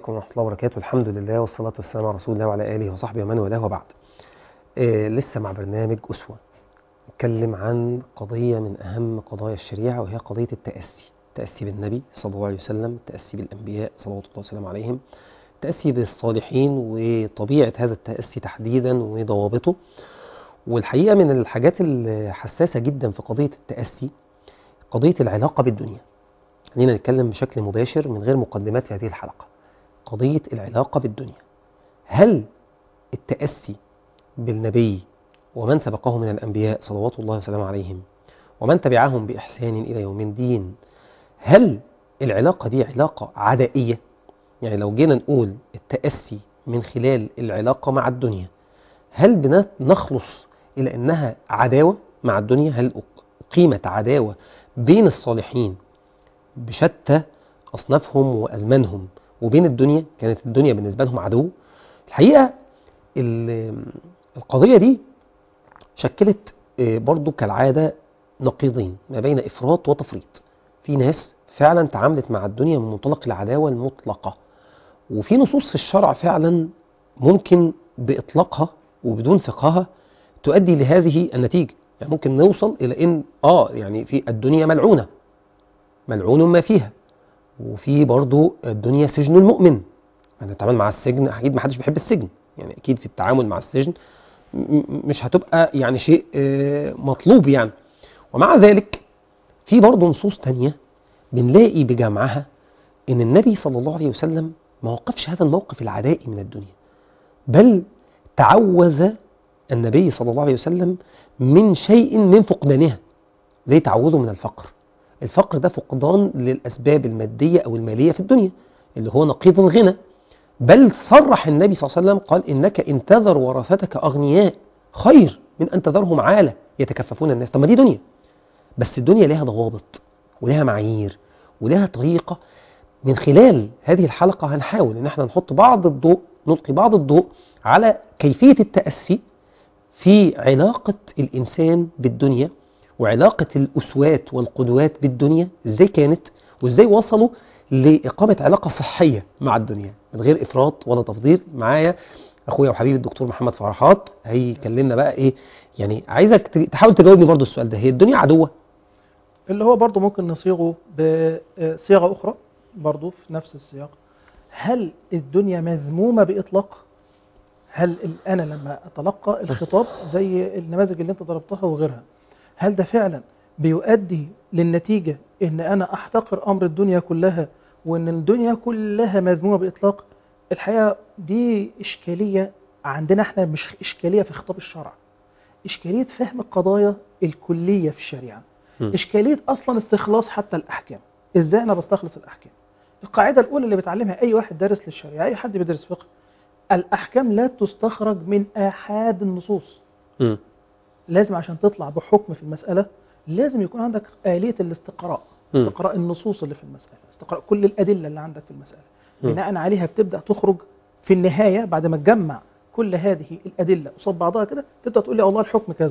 عليكم ورحمة الله وبركاته الحمد لله والصلاة والسلام على رسول الله وعلى آله وصحبه ومن والاه وبعد آه لسه مع برنامج أسوة نتكلم عن قضية من أهم قضايا الشريعة وهي قضية التأسي التأسي بالنبي صلى الله عليه وسلم التأسي بالأنبياء صلوات الله وسلام عليهم التأسي بالصالحين وطبيعة هذا التأسي تحديدا وضوابطه والحقيقة من الحاجات الحساسة جدا في قضية التأسي قضية العلاقة بالدنيا خلينا نتكلم بشكل مباشر من غير مقدمات في هذه الحلقة قضية العلاقة بالدنيا هل التأسي بالنبي ومن سبقه من الأنبياء صلوات الله وسلامه عليهم ومن تبعهم بإحسان إلى يوم الدين هل العلاقة دي علاقة عدائية يعني لو جينا نقول التأسي من خلال العلاقة مع الدنيا هل بنخلص إلى أنها عداوة مع الدنيا هل قيمة عداوة بين الصالحين بشتى أصنافهم وأزمانهم وبين الدنيا كانت الدنيا بالنسبة لهم عدو الحقيقة القضية دي شكلت برضو كالعادة نقيضين ما بين إفراط وتفريط في ناس فعلا تعاملت مع الدنيا من منطلق العداوة المطلقة وفي نصوص في الشرع فعلا ممكن بإطلاقها وبدون فقهها تؤدي لهذه النتيجة يعني ممكن نوصل إلى إن آه يعني في الدنيا ملعونة ملعون ما فيها وفي برضو الدنيا سجن المؤمن أنا أتعامل مع السجن أكيد ما حدش بيحب السجن يعني أكيد في التعامل مع السجن مش هتبقى يعني شيء مطلوب يعني ومع ذلك في برضو نصوص تانية بنلاقي بجمعها إن النبي صلى الله عليه وسلم ما وقفش هذا الموقف العدائي من الدنيا بل تعوذ النبي صلى الله عليه وسلم من شيء من فقدانها زي تعوذه من الفقر الفقر ده فقدان للأسباب المادية أو المالية في الدنيا اللي هو نقيض الغنى بل صرح النبي صلى الله عليه وسلم قال إنك إن تذر ورثتك أغنياء خير من أن تذرهم عالة يتكففون الناس طب ما دي دنيا بس الدنيا لها ضوابط ولها معايير ولها طريقة من خلال هذه الحلقة هنحاول إن احنا نحط بعض الضوء نلقي بعض الضوء على كيفية التأسي في علاقة الإنسان بالدنيا وعلاقة الأسوات والقدوات بالدنيا إزاي كانت وإزاي وصلوا لإقامة علاقة صحية مع الدنيا من غير إفراط ولا تفضيل معايا أخويا وحبيبي الدكتور محمد فرحات هيكلمنا بقى إيه يعني عايزك تحاول تجاوبني برضو السؤال ده هي الدنيا عدوة اللي هو برضو ممكن نصيغه بصيغة أخرى برضو في نفس السياق هل الدنيا مذمومة بإطلاق هل أنا لما أتلقى الخطاب زي النماذج اللي أنت ضربتها وغيرها هل ده فعلا بيؤدي للنتيجة ان انا احتقر امر الدنيا كلها وان الدنيا كلها مذمومة باطلاق الحقيقة دي اشكالية عندنا احنا مش اشكالية في خطاب الشرع اشكالية فهم القضايا الكلية في الشريعة م. اشكالية اصلا استخلاص حتى الاحكام ازاي انا بستخلص الاحكام القاعدة الاولى اللي بتعلمها اي واحد دارس للشريعة اي حد بيدرس فقه الاحكام لا تستخرج من احاد النصوص م. لازم عشان تطلع بحكم في المسألة لازم يكون عندك آلية الاستقراء م. استقراء النصوص اللي في المسألة استقراء كل الأدلة اللي عندك في المسألة م. بناء عليها بتبدأ تخرج في النهاية بعد ما تجمع كل هذه الأدلة قصاد بعضها كده تبدأ تقول لي الله الحكم كذا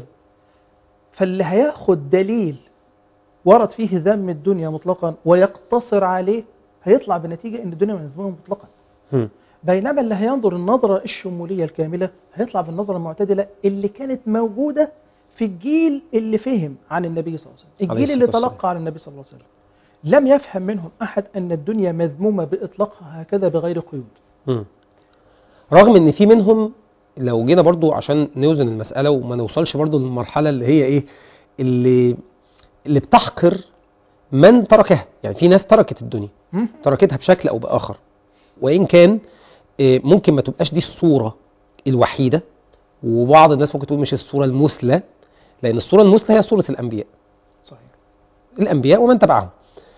فاللي هياخد دليل ورد فيه ذم الدنيا مطلقا ويقتصر عليه هيطلع بنتيجة ان الدنيا مذمومة مطلقا م. بينما اللي هينظر النظرة الشمولية الكاملة هيطلع بالنظرة المعتدلة اللي كانت موجودة في الجيل اللي فهم عن النبي صلى الله عليه وسلم الجيل اللي تلقى عن النبي صلى الله عليه وسلم لم يفهم منهم أحد أن الدنيا مذمومة بإطلاقها هكذا بغير قيود م. رغم أن في منهم لو جينا برضو عشان نوزن المسألة وما نوصلش برضو للمرحلة اللي هي إيه اللي, اللي بتحقر من تركها يعني في ناس تركت الدنيا م. تركتها بشكل أو بآخر وإن كان ممكن ما تبقاش دي الصورة الوحيدة وبعض الناس ممكن تقول مش الصورة المثلى لأن الصورة المثلى هي صورة الأنبياء صحيح الأنبياء ومن تبعهم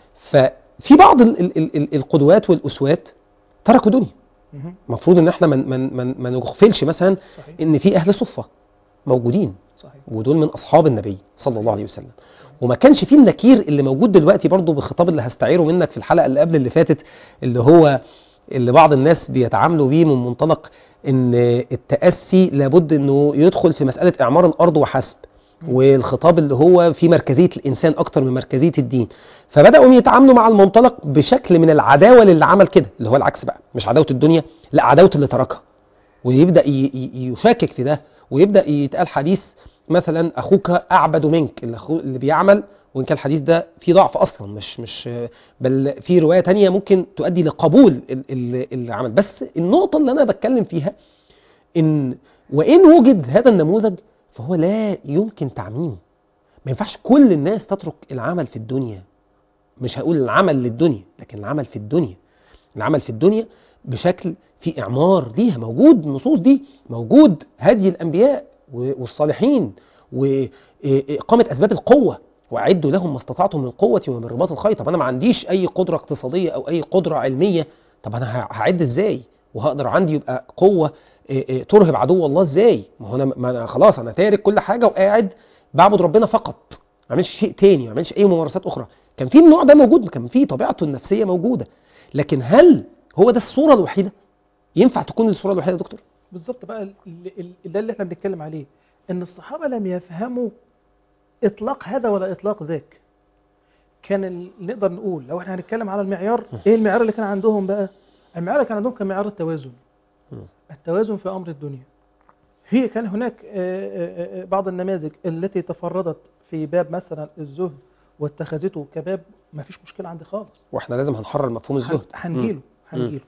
ففي بعض ال ال ال القدوات والأسوات تركوا دنيا المفروض ان احنا من من من ما نغفلش مثلا صحيح. ان في اهل صفه موجودين صحيح. ودول من اصحاب النبي صلى الله عليه وسلم وما كانش فيه النكير اللي موجود دلوقتي برضه بالخطاب اللي هستعيره منك في الحلقه اللي قبل اللي فاتت اللي هو اللي بعض الناس بيتعاملوا بيه من منطلق ان التاسي لابد انه يدخل في مساله اعمار الارض وحسب والخطاب اللي هو في مركزيه الانسان اكتر من مركزيه الدين فبداوا يتعاملوا مع المنطلق بشكل من العداوه للي عمل كده اللي هو العكس بقى مش عداوه الدنيا لا عداوه اللي تركها ويبدا ي- ي- يشاكك في ده ويبدا يتقال حديث مثلا اخوك اعبد منك اللي, أخو اللي بيعمل وان كان الحديث ده فيه ضعف اصلا مش مش بل في روايه تانية ممكن تؤدي لقبول ال- ال- العمل بس النقطه اللي انا بتكلم فيها ان وان وجد هذا النموذج فهو لا يمكن تعميمه ما ينفعش كل الناس تترك العمل في الدنيا مش هقول العمل للدنيا لكن العمل في الدنيا العمل في الدنيا بشكل في اعمار ليها موجود النصوص دي موجود هدي الانبياء و- والصالحين واقامه اسباب القوه واعدوا لهم ما استطعتم من قوه ومن رباط الخيل طب انا ما عنديش اي قدره اقتصاديه او اي قدره علميه طب انا ه- هعد ازاي وهقدر عندي يبقى قوه إيه إيه ترهب عدو الله ازاي ما هو انا ما انا خلاص انا تارك كل حاجه وقاعد بعبد ربنا فقط ما اعملش شيء تاني ما اعملش اي ممارسات اخرى كان في النوع ده موجود كان في طبيعته النفسيه موجوده لكن هل هو ده الصوره الوحيده ينفع تكون دي الصوره الوحيده يا دكتور بالظبط بقى ال- ال- ال- ده اللي احنا بنتكلم عليه ان الصحابه لم يفهموا اطلاق هذا ولا اطلاق ذاك كان ال- نقدر نقول لو احنا هنتكلم على المعيار ايه المعيار اللي كان عندهم بقى المعيار اللي كان عندهم كان معيار التوازن م. التوازن في امر الدنيا هي كان هناك آه، آه، آه، بعض النماذج التي تفردت في باب مثلا الزهد واتخذته كباب ما فيش مشكله عندي خالص واحنا لازم هنحرر مفهوم الزهد هن- هنجيله هنجيله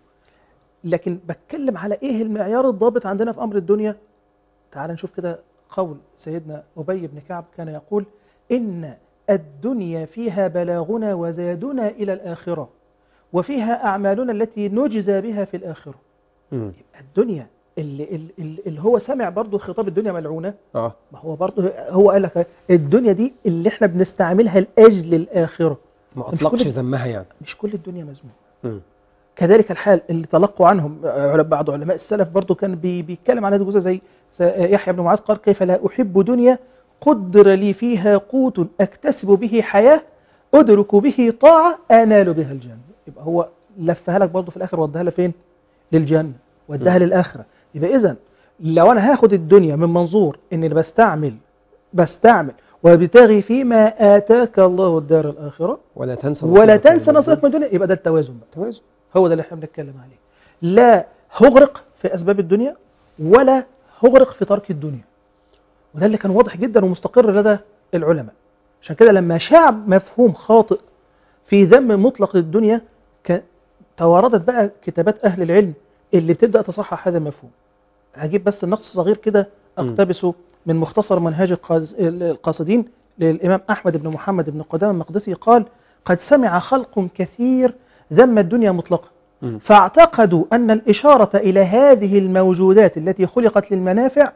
لكن بتكلم على ايه المعيار الضابط عندنا في امر الدنيا تعال نشوف كده قول سيدنا ابي بن كعب كان يقول ان الدنيا فيها بلاغنا وزادنا الى الاخره وفيها اعمالنا التي نجزى بها في الاخره مم. الدنيا اللي, اللي, اللي هو سمع برضو خطاب الدنيا ملعونه اه ما هو برضو هو قال لك الدنيا دي اللي احنا بنستعملها لاجل الاخره ما مش اطلقش كل- ذمها يعني مش كل الدنيا مذمومه مم. كذلك الحال اللي تلقوا عنهم عل- بعض علماء السلف برضو كان بي بيتكلم عن هذه الجزء زي س- يحيى بن معاذ قال كيف لا أحب دنيا قدر لي فيها قوت أكتسب به حياة أدرك به طاعة أنال بها الجنة يبقى هو لفها لك برضو في الآخر ودها لها فين للجنة ودها م. للآخرة يبقى إذا لو أنا هاخد الدنيا من منظور إن أنا بستعمل بستعمل وبتغي فيما آتاك الله الدار الآخرة ولا تنسى ولا نصيبك تنسى من نصيبك من الدنيا يبقى ده التوازن بقى التوازن هو ده اللي احنا بنتكلم عليه لا هغرق في اسباب الدنيا ولا هغرق في ترك الدنيا وده اللي كان واضح جدا ومستقر لدى العلماء عشان كده لما شاع مفهوم خاطئ في ذم مطلق للدنيا كان تواردت بقى كتابات اهل العلم اللي بتبدا تصحح هذا المفهوم هجيب بس النقص صغير كده م. اقتبسه من مختصر منهاج القاز- القاصدين للامام احمد بن محمد بن قدامه المقدسي قال قد سمع خلق كثير ذم الدنيا مطلقا مم. فاعتقدوا أن الإشارة إلى هذه الموجودات التي خلقت للمنافع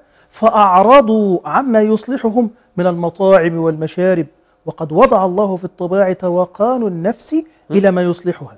فأعرضوا عما يصلحهم من المطاعم والمشارب وقد وضع الله في الطباع توقان النفس إلى ما يصلحها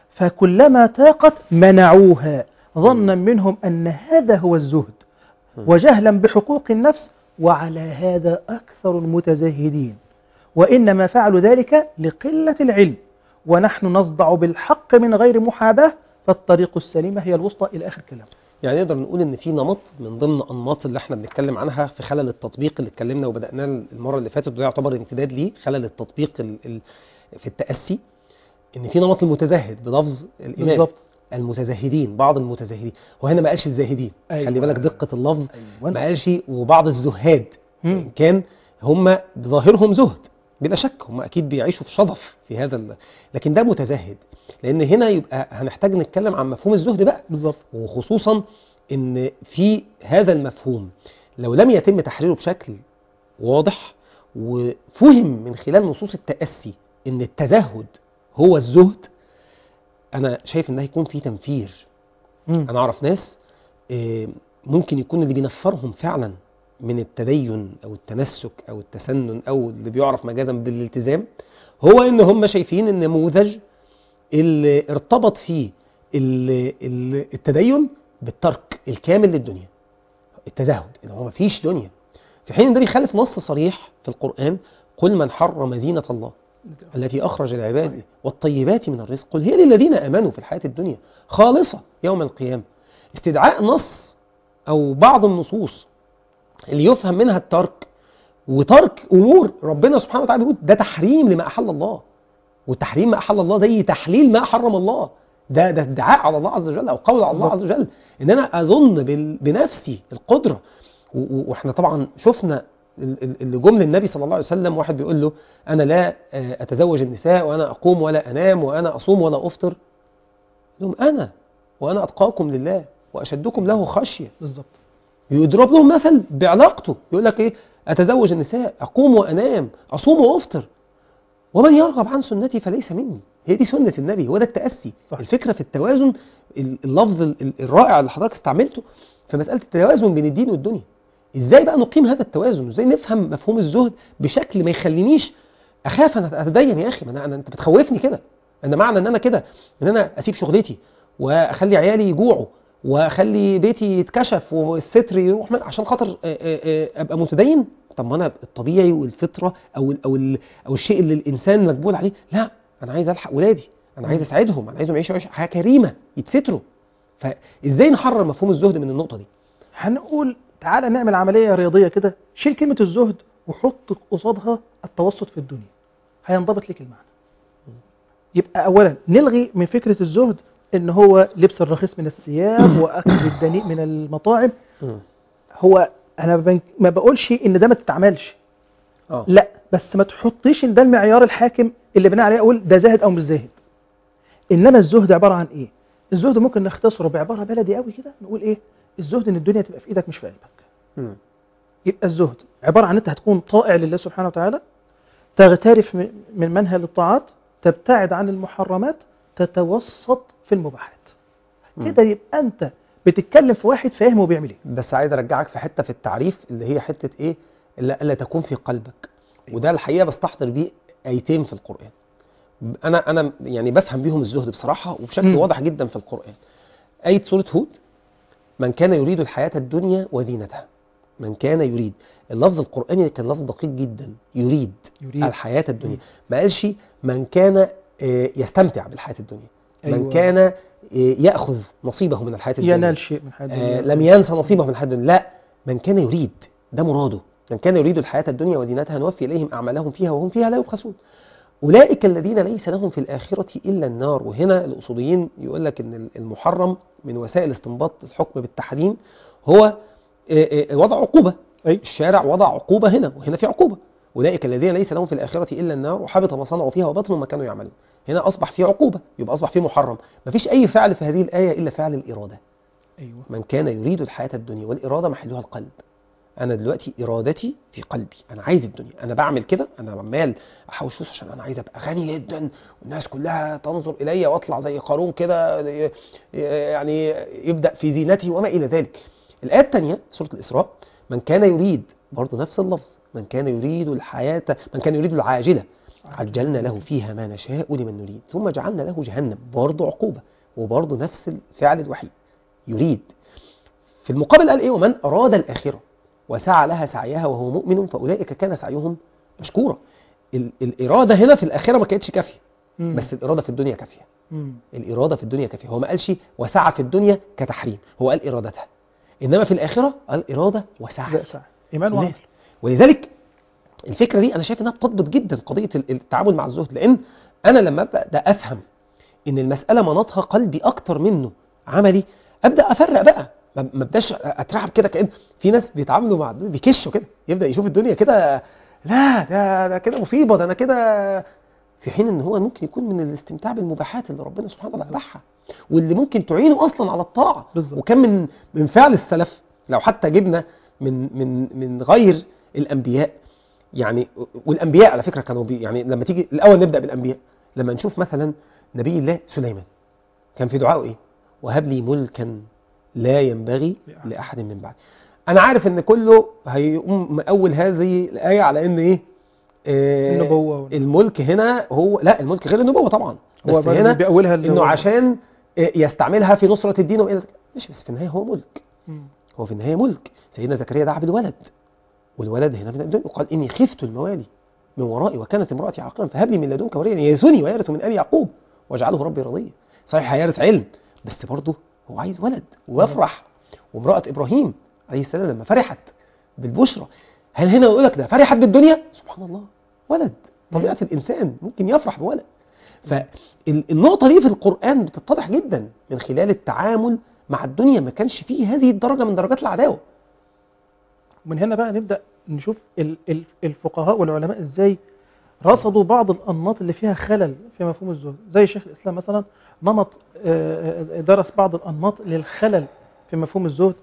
فكلما تاقت منعوها ظنا منهم أن هذا هو الزهد وجهلا بحقوق النفس وعلى هذا أكثر المتزهدين وإنما فعلوا ذلك لقلة العلم ونحن نصدع بالحق من غير محاباة فالطريق السليمة هي الوسطى إلى آخر كلام يعني نقدر نقول ان في نمط من ضمن انماط اللي احنا بنتكلم عنها في خلل التطبيق اللي اتكلمنا وبداناه المره اللي فاتت وده يعتبر امتداد ليه خلل التطبيق ال ال في التاسي ان في نمط المتزهد بلفظ الامام بالظبط المتزهدين بعض المتزهدين وهنا ما قالش الزاهدين أيوة. خلي بالك دقه اللفظ ما أيوة. قالش وبعض الزهاد مم. وإن كان هم بظاهرهم زهد بلا شك هم اكيد بيعيشوا في شظف في هذا ال... لكن ده متزهد لان هنا يبقى هنحتاج نتكلم عن مفهوم الزهد بقى بالظبط وخصوصا ان في هذا المفهوم لو لم يتم تحريره بشكل واضح وفهم من خلال نصوص التأسي ان التزهد هو الزهد انا شايف ان ده هيكون فيه تنفير مم. انا اعرف ناس آه، ممكن يكون اللي بينفرهم فعلا من التدين او التمسك او التسنن او اللي بيعرف مجازا بالالتزام هو ان هم شايفين النموذج اللي ارتبط فيه ال- ال- التدين بالترك الكامل للدنيا التزهد ان هو مفيش دنيا في حين ان ده بيخالف نص صريح في القران قل من حرم زينه الله التي أخرج العباد صحيح. والطيبات من الرزق قل هي للذين آمنوا في الحياة الدنيا خالصة يوم القيامة استدعاء نص أو بعض النصوص اللي يفهم منها الترك وترك امور ربنا سبحانه وتعالى بيقول ده تحريم لما احل الله وتحريم ما احل الله زي تحليل ما حرم الله ده ده ادعاء على الله عز وجل او قول على الله بالظبط. عز وجل ان انا اظن بال- بنفسي القدره و- و- واحنا طبعا شفنا ال- ال- اللي جم للنبي صلى الله عليه وسلم واحد بيقول له انا لا آه، اتزوج النساء وانا اقوم ولا انام وانا اصوم ولا افطر لهم انا وانا اتقاكم لله واشدكم له خشيه بالظبط يضرب لهم مثل بعلاقته يقول لك ايه اتزوج النساء اقوم وانام اصوم وافطر ومن يرغب عن سنتي فليس مني هي دي سنه النبي هو ده التاسي صح. الفكره في التوازن ال- اللفظ ال- ال- الرائع اللي حضرتك استعملته في مساله التوازن بين الدين والدنيا ازاي بقى نقيم هذا التوازن ازاي نفهم مفهوم الزهد بشكل ما يخلينيش اخاف انا اتدين يا اخي ما انا, أنا انت بتخوفني كده ان معنى ان انا كده ان انا اسيب شغلتي واخلي عيالي يجوعوا واخلي بيتي يتكشف والستر يروح من عشان خاطر آه، آه، آه، ابقى متدين طب ما انا الطبيعي والفطره او ال او ال او الشيء اللي الانسان مجبول عليه لا انا عايز الحق ولادي انا عايز اساعدهم انا عايزهم يعيشوا عيشه حياه كريمه يتستروا فازاي نحرر مفهوم الزهد من النقطه دي هنقول تعالى نعمل عملية رياضية كده شيل كلمة الزهد وحط قصادها التوسط في الدنيا هينضبط لك المعنى يبقى أولا نلغي من فكرة الزهد إن هو لبس الرخيص من الثياب وأكل الدنيء من المطاعم هو أنا بن- ما بقولش إن ده ما تتعملش اه لا بس ما تحطيش إن ده المعيار الحاكم اللي بناء عليه أقول ده زاهد أو مش زاهد إنما الزهد عبارة عن إيه؟ الزهد ممكن نختصره بعبارة بلدي قوي كده نقول إيه؟ الزهد إن الدنيا تبقى في إيدك مش في قلبك مم. يبقى الزهد عبارة عن أنت هتكون طائع لله سبحانه وتعالى تغترف م- من منهل الطاعات تبتعد عن المحرمات تتوسط في المباحات مم. كده يبقى أنت بتتكلم في واحد فاهم هو بيعمل إيه بس عايز ارجعك في حته في التعريف اللي هي حته ايه الا الا تكون في قلبك وده الحقيقه بستحضر بيه ايتين في القران انا انا يعني بفهم بيهم الزهد بصراحه وبشكل مم. واضح جدا في القران ايه سوره هود من كان يريد الحياه الدنيا وزينتها من كان يريد اللفظ القراني كان لفظ دقيق جدا يريد, يريد الحياه الدنيا مم. ما قالش من كان آه، يستمتع بالحياه الدنيا من أيوة. كان آه، ياخذ نصيبه من الحياه الدنيا ينال شيء من حياة آه الدنيا. لم ينسى نصيبه من الحياة الدنيا لا من كان يريد ده مراده من كان يريد الحياة الدنيا وزينتها نوفي إليهم أعمالهم فيها وهم فيها لا يبخسون أولئك الذين ليس لهم في الآخرة إلا النار وهنا الأصوليين يقول لك إن المحرم من وسائل استنباط الحكم بالتحريم هو آه، آه، وضع عقوبة أي. الشارع وضع عقوبة هنا وهنا في عقوبة أولئك الذين ليس لهم في الآخرة إلا النار وحبط ما صنعوا فيها وبطل ما كانوا يعملون هنا أصبح في عقوبة يبقى أصبح في محرم مفيش أي فعل في هذه الآية إلا فعل الإرادة أيوة من كان يريد الحياة الدنيا والإرادة محلها القلب أنا دلوقتي إرادتي في قلبي أنا عايز الدنيا أنا بعمل كده أنا عمال أحوش فلوس عشان أنا عايز أبقى غني جدا والناس كلها تنظر إلي وأطلع زي قارون كده ي- يعني يبدأ في زينتي وما إلى ذلك الآية الثانية سورة الإسراء من كان يريد برضه نفس اللفظ من كان يريد الحياة من كان يريد العاجلة عجلنا له فيها ما نشاء لمن نريد ثم جعلنا له جهنم برضه عقوبة وبرضه نفس الفعل الوحيد يريد في المقابل قال ايه ومن اراد الاخره وسعى لها سعيها وهو مؤمن فاولئك كان سعيهم مشكورا ال- الاراده هنا في الاخره ما كانتش كافيه مم. بس الاراده في الدنيا كافيه مم. الاراده في الدنيا كافيه هو ما قالش وسعى في الدنيا كتحريم هو قال ارادتها انما في الاخره قال اراده وسعي ده سعي إيمان ليه؟ وعمل ولذلك الفكره دي انا شايف انها بتضبط جدا قضيه ال- التعامل مع الزهد لان انا لما ابدا افهم ان المساله مناطها قلبي اكتر منه عملي ابدا افرق بقى ما ما ابداش اترعب كده كان في ناس بيتعاملوا مع الدنيا بيكشوا كده يبدا يشوف الدنيا كده لا ده ده كده مصيبه ده انا كده في حين ان هو ممكن يكون من الاستمتاع بالمباحات اللي ربنا سبحانه وتعالى اباحها واللي ممكن تعينه اصلا على الطاعه بالظبط. وكان من من فعل السلف لو حتى جبنا من من من غير الانبياء يعني والانبياء على فكره كانوا بي يعني لما تيجي الاول نبدا بالانبياء لما نشوف مثلا نبي الله سليمان كان في دعائه ايه وهب لي ملكا لا ينبغي لأحد. لاحد من بعد انا عارف ان كله هيقوم مأول هذه الايه على ان ايه آه النبوة وال- الملك هنا هو لا الملك غير النبوه طبعا هو بس هنا بيأولها اللي انه هو- عشان آه، يستعملها في نصره الدين والى ماشي بس في النهايه هو ملك مم. هو في النهايه ملك سيدنا زكريا دعا بالولد والولد هنا من الدنيا وقال اني خفت الموالي من ورائي وكانت امراتي عاقرا فهب لي من لدنك وليا يرثني ويرث من ال يعقوب واجعله ربي رضيا صحيح هيرث علم بس برضه هو عايز ولد ويفرح وامراه ابراهيم عليه السلام لما فرحت بالبشرى هل هنا يقول لك ده فرحت بالدنيا سبحان الله ولد طبيعه الانسان ممكن يفرح بولد فالنقطه دي في القران بتتضح جدا من خلال التعامل مع الدنيا ما كانش فيه هذه الدرجه من درجات العداوه ومن هنا بقى نبدأ نشوف ال- ال- الفقهاء والعلماء ازاي رصدوا بعض الأنماط اللي فيها خلل في مفهوم الزهد زي شيخ الإسلام مثلا نمط آه، آه، درس بعض الأنماط للخلل في مفهوم الزهد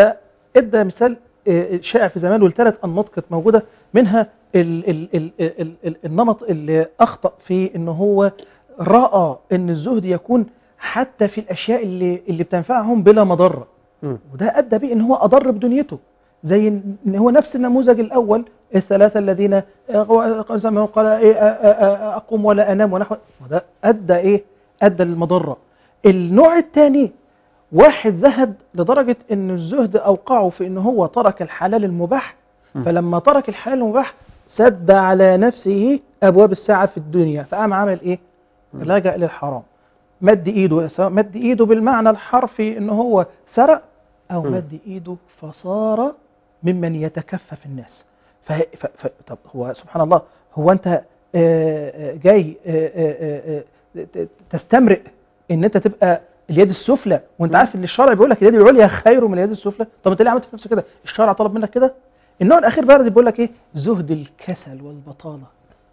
فادى مثال آه، شائع في زمان والثلاث أنماط كانت موجودة منها ال ال ال ال ال النمط اللي أخطأ في إن هو رأى إن الزهد يكون حتى في الأشياء اللي اللي بتنفعهم بلا مضرة مم. وده ادى بيه ان هو اضر بدنيته زي ان هو نفس النموذج الاول الثلاثه الذين آه، قال زي ما هو قال ايه آه، آه، آه، اقوم ولا انام ونحو وده ادى ايه ادى للمضره النوع الثاني واحد زهد لدرجه ان الزهد اوقعه في ان هو ترك الحلال المباح م. فلما ترك الحلال المباح سد على نفسه ابواب السعه في الدنيا فقام عمل ايه م. لجأ للحرام مد ايده سواء مد ايده بالمعنى الحرفي ان هو سرق او م. مد ايده فصار ممن يتكفف الناس ف... ف... ف... طب هو سبحان الله هو انت آه، آه، جاي آه، آه، آه، ت- تستمرئ ان انت تبقى اليد السفلى وانت م. عارف ان الشرع بيقول لك اليد العليا خير من اليد السفلى طب انت ليه عملت في نفسك كده الشرع طلب منك كده النوع الاخير بقى اللي بيقول لك ايه زهد الكسل والبطاله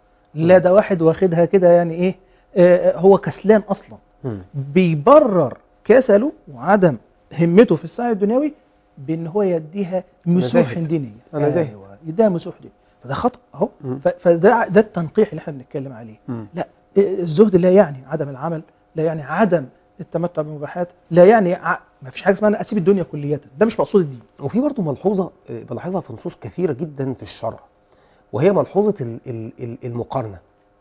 لا ده واحد واخدها كده يعني ايه آه، آه، هو كسلان اصلا مم. بيبرر كسله وعدم همته في السعي الدنيوي بان هو يديها مسوح زاهد. دينيه أنا زاهد. أيوة، يديها مسوح دينيه فده خطا اهو مم. ف- فده ده التنقيح اللي احنا بنتكلم عليه مم. لا الزهد لا يعني عدم العمل لا يعني عدم التمتع بالمباحات لا يعني ع... ما فيش حاجه اسمها انا اسيب الدنيا كليا ده مش مقصود الدين وفي برضه ملحوظة آه، بلاحظها في نصوص كثيرة جدا في الشرع وهي ملحوظة ال- ال- ال- المقارنة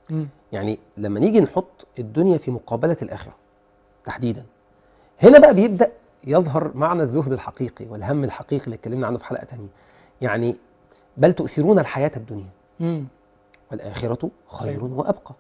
يعني لما نيجي نحط الدنيا في مقابلة الآخرة تحديدا هنا بقى بيبدأ يظهر معنى الزهد الحقيقي والهم الحقيقي اللي اتكلمنا عنه في حلقة تانية يعني بل تؤثرون الحياة الدنيا مم. والآخرة خير خير. وأبقى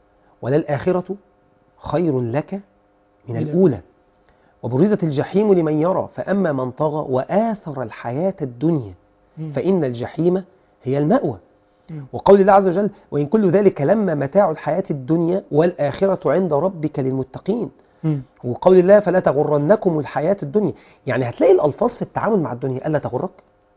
وللآخرة خير لك من من الأولى وبرزت الجحيم لمن يرى فأما من طغى وآثر الحياة الدنيا مم. فإن الجحيم هي المأوى مم. وقول الله عز وجل وإن كل ذلك لما متاع الحياة الدنيا والآخرة عند ربك للمتقين مم. وقول الله فلا تغرنكم الحياة الدنيا يعني هتلاقي الألفاظ في التعامل مع الدنيا ألا تغرك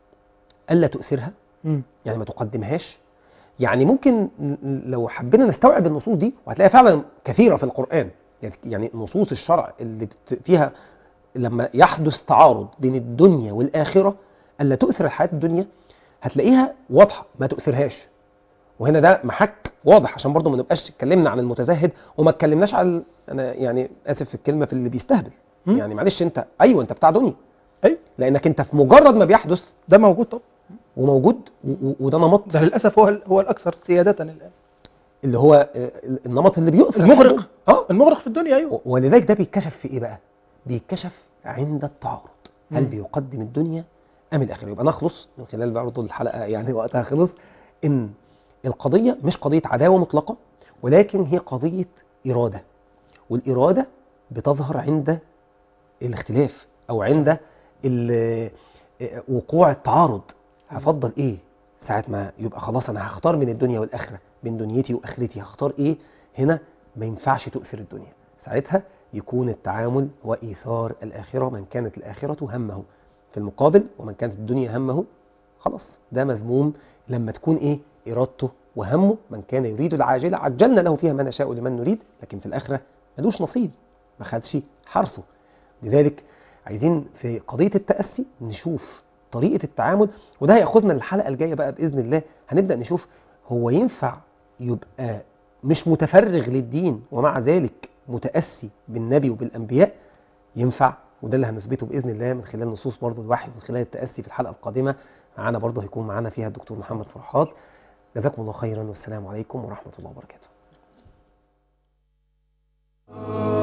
ألا تؤثرها مم. يعني ما تقدمهاش يعني ممكن ن- لو حبينا نستوعب النصوص دي وهتلاقيها فعلا كثيرة في القرآن يعني- يعني نصوص الشرع اللي بت- فيها لما يحدث تعارض بين الدنيا والآخرة ألا تؤثر الحياة الدنيا هتلاقيها واضحة ما تؤثرهاش وهنا ده محك واضح عشان برضو ما نبقاش اتكلمنا عن المتزهد وما اتكلمناش على انا يعني اسف في الكلمه في اللي بيستهبل مم. يعني معلش انت ايوه انت بتاع دنيا أيوة. لانك انت في مجرد ما بيحدث ده موجود طب وموجود و- و- وده نمط ده للاسف هو ال- هو الاكثر سياده الان اللي هو آه، النمط اللي بيؤثر المغرق. الحياة. اه المغرق في الدنيا ايوه و- ولذلك ده بيتكشف في ايه بقى بيتكشف عند التعارض هل مم. بيقدم الدنيا ام الاخره يبقى نخلص من خلال برضه الحلقه يعني وقتها خلص ان القضيه مش قضيه عداوه مطلقه ولكن هي قضيه اراده والاراده بتظهر عند الاختلاف او عند ال- وقوع التعارض هفضل ايه ساعه ما يبقى خلاص انا هختار من الدنيا والاخره بين دنيتي واخرتي هختار ايه هنا ما ينفعش تؤثر الدنيا ساعتها يكون التعامل وإيثار الآخرة من كانت الآخرة همه في المقابل ومن كانت الدنيا همه خلاص ده مذموم لما تكون إيه إرادته وهمه من كان يريد العاجلة عجلنا له فيها ما نشاء لمن نريد لكن في الآخرة ملوش نصيب ما خدش حرفه لذلك عايزين في قضية التأسي نشوف طريقة التعامل وده هياخدنا للحلقة الجاية بقى بإذن الله هنبدأ نشوف هو ينفع يبقى مش متفرغ للدين ومع ذلك متأسي بالنبي وبالأنبياء ينفع وده اللي هنثبته بإذن الله من خلال نصوص برضه الوحي ومن خلال التأسي في الحلقة القادمة معانا برضه هيكون معانا فيها الدكتور محمد فرحات جزاكم الله خيرا والسلام عليكم ورحمة الله وبركاته